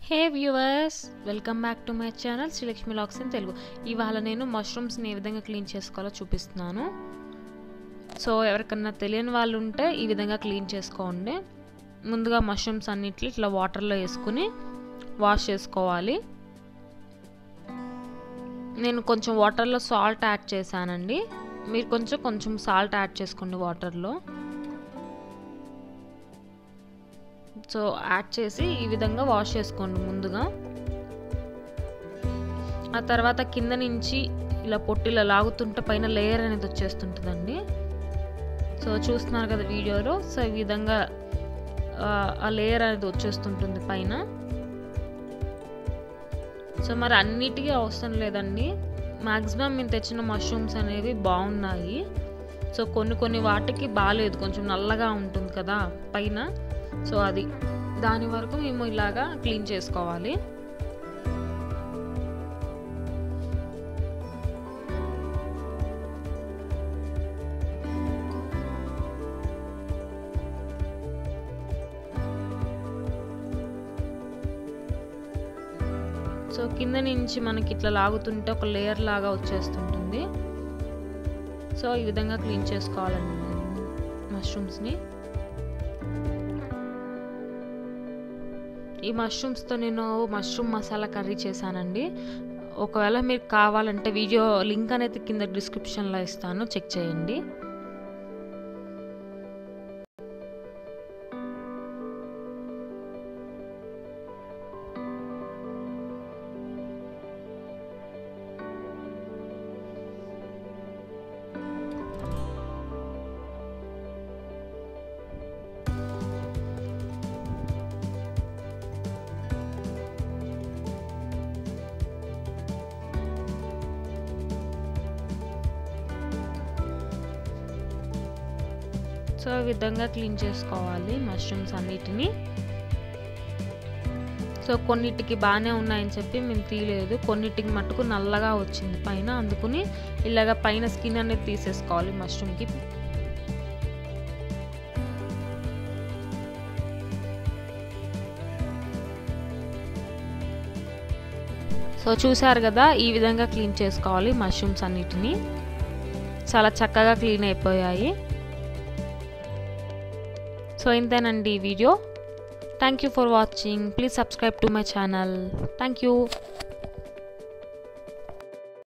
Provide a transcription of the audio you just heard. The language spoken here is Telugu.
hey viewers welcome back to my channel Srilakshmi లాక్స్ ఇన్ తెలుగు ఇవాళ నేను మష్రూమ్స్ని ఏ విధంగా క్లీన్ చేసుకోవాలో చూపిస్తున్నాను సో ఎవరికన్నా తెలియని వాళ్ళు ఉంటే ఈ విధంగా క్లీన్ చేసుకోండి ముందుగా మష్రూమ్స్ అన్నిట్లు ఇట్లా వాటర్లో వేసుకుని వాష్ చేసుకోవాలి నేను కొంచెం వాటర్లో సాల్ట్ యాడ్ చేశానండి మీరు కొంచెం కొంచెం సాల్ట్ యాడ్ చేసుకోండి వాటర్లో సో యాడ్ చేసి ఈ విధంగా వాష్ చేసుకోండి ముందుగా ఆ తర్వాత కింద నుంచి ఇలా పొట్టిలా లాగుతుంటే పైన లేయర్ అనేది వచ్చేస్తుంటుందండి సో చూస్తున్నారు కదా వీడియోలో సో ఈ విధంగా ఆ లేయర్ అనేది వచ్చేస్తుంటుంది పైన సో మరి అన్నిటికీ అవసరం లేదండి మ్యాక్సిమం మేము తెచ్చిన మష్రూమ్స్ అనేవి బాగున్నాయి సో కొన్ని కొన్ని వాటికి బాగాలేదు కొంచెం నల్లగా ఉంటుంది కదా పైన సో అది దాని వరకు మేము ఇలాగా క్లీన్ చేసుకోవాలి సో కింద నుంచి మనకి ఇట్లా లాగుతుంటే ఒక లేయర్ లాగా వచ్చేస్తుంటుంది సో ఈ విధంగా క్లీన్ చేసుకోవాలండి మష్రూమ్స్ని ఈ మష్రూమ్స్తో నేను మష్రూమ్ మసాలా కర్రీ చేశానండి ఒకవేళ మీరు కావాలంటే వీడియో లింక్ అనేది కింద డిస్క్రిప్షన్లో ఇస్తాను చెక్ చేయండి సో ఈ విధంగా క్లీన్ చేసుకోవాలి మష్రూమ్స్ అన్నిటిని సో కొన్నిటికి బాగానే ఉన్నాయని చెప్పి మేము తీయలేదు కొన్నిటికి మట్టుకు నల్లగా వచ్చింది పైన అందుకుని ఇలాగ పైన స్కిన్ అనేది తీసేసుకోవాలి మష్రూమ్కి సో చూసారు కదా ఈ విధంగా క్లీన్ చేసుకోవాలి మష్రూమ్స్ అన్నిటిని చాలా చక్కగా క్లీన్ అయిపోయాయి సో ఇంతేనండి ఈ video thank you for watching please subscribe to my channel thank you